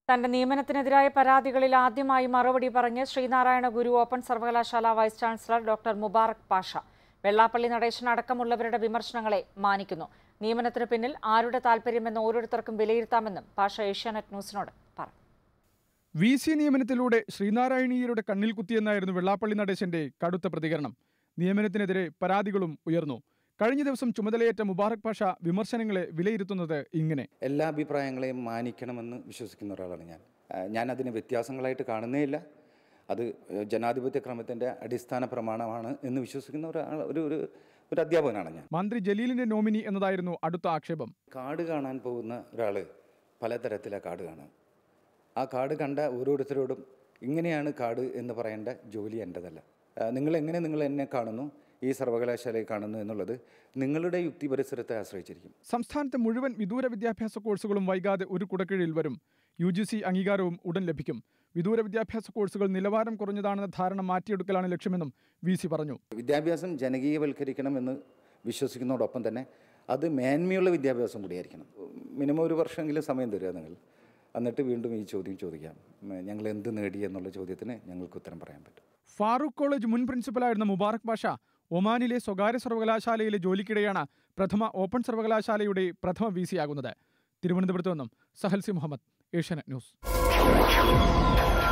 തന്റെ നിയമനത്തിനെതിരായ പരാതികളിൽ ആദ്യമായി മറുപടി പറഞ്ഞ് ശ്രീനാരായണ ഗുരു ഓപ്പൺ സർവകലാശാല vice chancellor doctor Mubarak Pasha Vellappally Natesan അടക്കമുള്ളവരുടെ വിമർശനങ്ങളെ മാനിക്കുന്നു നിയമനത്തിന് പിന്നിൽ ആരുടെ താൽപര്യമെന്ന് ഓരോരുത്തർക്കും വിലയിരുത്താമെന്നും പാഷ ഏഷ്യാനെറ്റ് ന്യൂസിനോട് പറഞ്ഞു വി സി നിയമനത്തിലൂടെ ശ്രീനാരായണീയരുടെ കണ്ണിൽ കുത്തിയെന്നായിരുന്നു വെള്ളാപ്പള്ളി നടേശന്റെ കടുത്ത പ്രതികരണം നിയമനത്തിനെതിരെ പരാതികളും ഉയർന്നു കഴിഞ്ഞ ദിവസം ചുമതലയേറ്റ മുബാറക് പാഷ വിമർശനങ്ങളെ വിലയിരുത്തുന്നത് ഇങ്ങനെ എല്ലാ അഭിപ്രായങ്ങളെയും മാനിക്കണമെന്ന് വിശ്വസിക്കുന്ന ഒരാളാണ് ഞാൻ ആ, ഞാൻ അതിന് വ്യത്യാസങ്ങളായിട്ട് കാണുന്നേയില്ല അത് ജനാധിപത്യ ക്രമത്തിൻ്റെ അടിസ്ഥാന പ്രമാണമാണ് എന്ന് വിശ്വസിക്കുന്ന ഒരാൾ ഒരു ഒരു ഒരു അധ്യാപകനാണ് ഞാൻ മന്ത്രി ജലീലിന്റെ നോമിനി എന്നതായിരുന്നു അടുത്ത ആക്ഷേപം കാട് കാണാൻ പോകുന്ന ഒരാൾ പലതരത്തിലാണ് കാട് കാണുക ആ കാട് കണ്ട ഓരോരുത്തരോടും ഇങ്ങനെയാണ് കാട് എന്ന് പറയേണ്ട ജോലി എൻ്റെതല്ല ആ, നിങ്ങൾ എങ്ങനെ നിങ്ങൾ എന്നെ കാണുന്നു ഈ സർവകലാശാലയെ കാണുന്നു എന്നുള്ളത് നിങ്ങളുടെ യുക്തി പരിസരത്തെ ആശ്രയിച്ചിരിക്കും സംസ്ഥാനത്തെ മുഴുവൻ വിദൂര വിദ്യാഭ്യാസ കോഴ്സുകളും വൈകാതെ ഒരു കുടക്കീഴിൽ വരും യു ജി സി അംഗീകാരവും ഉടൻ ലഭിക്കും വിദൂര വിദ്യാഭ്യാസ കോഴ്സുകൾ നിലവാരം കുറഞ്ഞതാണെന്ന ധാരണ മാറ്റിയെടുക്കലാണ് ലക്ഷ്യമെന്നും വി സി പറഞ്ഞു വിദ്യാഭ്യാസം ജനകീയവൽക്കരിക്കണമെന്ന് വിശ്വസിക്കുന്നതോടൊപ്പം തന്നെ അത് മേന്മയുള്ള വിദ്യാഭ്യാസം കൂടിയായിരിക്കണം മിനിമം ഒരു വർഷമെങ്കിലും സമയം തരിക നിങ്ങൾ എന്നിട്ട് വീണ്ടും ഈ ചോദ്യം ചോദിക്കാം ഉം, ഞങ്ങൾ എന്ത് നേടി എന്നുള്ള ചോദ്യത്തിന് ഞങ്ങൾക്ക് ഉത്തരം പറയാൻ പറ്റും ഫാറൂഖ് കോളേജ് മുൻ പ്രിൻസിപ്പലായിരുന്ന മുബാറക് പാഷ ഒമാനിലെ സ്വകാര്യ സർവകലാശാലയിലെ ജോലിക്കിടെയാണ് പ്രഥമ ഓപ്പൺ സർവകലാശാലയുടെ പ്രഥമ വി സിയാകുന്നത് തിരുവനന്തപുരത്ത് നിന്നും സഹൽസി മുഹമ്മദ് ഏഷ്യാനെറ്റ് ന്യൂസ്